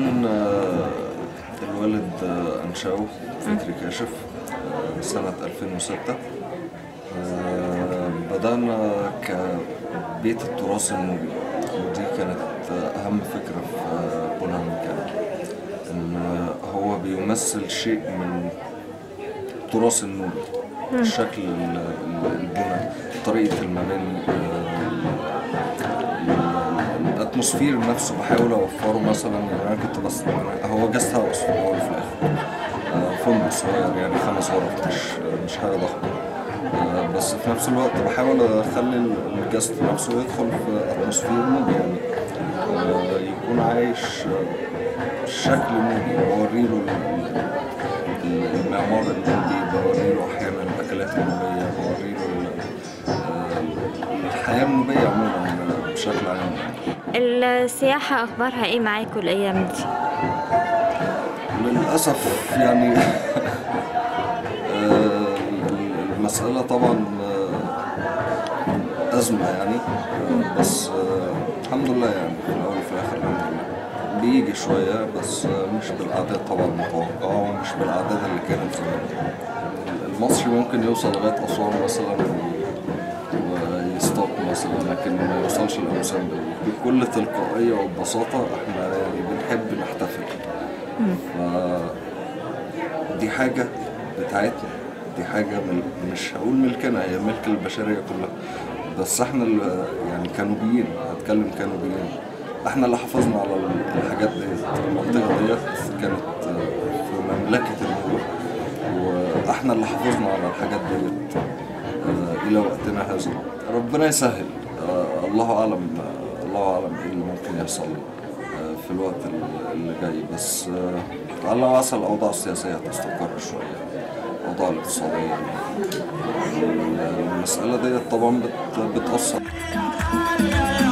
كان آه، الوالد آه، أنشأه فكري كاشف آه، سنة 2006 آه، بدأنا كبيت التراث النوبي ودي كانت آه، أهم فكرة في آه، بناء المكان إن آه، هو بيمثل شيء من التراث النوبي الشكل ال- ال- البناء طريقة المباني آه، الاتموسفير نفسه بحاول اوفره مثلا يعني انا كنت بس هو جاست هاوس في الاول وفي الاخر آه، فندق صغير يعني خمس غرف مش مش حاجه ضخمه آه، بس في نفس الوقت بحاول اخلي الجاست نفسه يدخل في اتموسفير نوبي يعني آه، يكون عايش آه، شكل نوبي بوريله ال- ال- المعمار النوبي بوريله احيانا الاكلات النوبيه بوريله ال- آه، الحياه النوبيه عموما بشكل عام السياحة أخبارها إيه معاكم الأيام دي؟ للأسف يعني آه، المسألة طبعا آه، أزمة يعني آه، بس آه، الحمد لله يعني في الأول وفي الآخر الحمد لله بيجي شوية بس آه، مش بالأعداد طبعا المتوقعة ومش بالأعداد اللي كانت زمان المصري ممكن يوصل لغاية أسوان مثلا ويستوب مثلا لكن ما يوصلش لأوسان بكل تلقائية وببساطة احنا يعني بنحب نحتفل دي حاجة بتاعتنا دي حاجة من مش هقول ملكنا هي ملك البشرية كلها بس احنا اللي يعني كنوبيين هتكلم كنوبيين احنا اللي حافظنا على الحاجات ديت المنطقة ديت كانت في مملكة النوبة واحنا اللي حافظنا على الحاجات ديت آه، الى وقتنا هذا ربنا يسهل آه، الله اعلم آه، الله اعلم ايه اللي ممكن يحصل آه، في الوقت ال- اللي جاي بس آه، على وعسى الاوضاع السياسيه تستقر شويه الاوضاع الاقتصاديه المساله ديت طبعا بت- بتاثر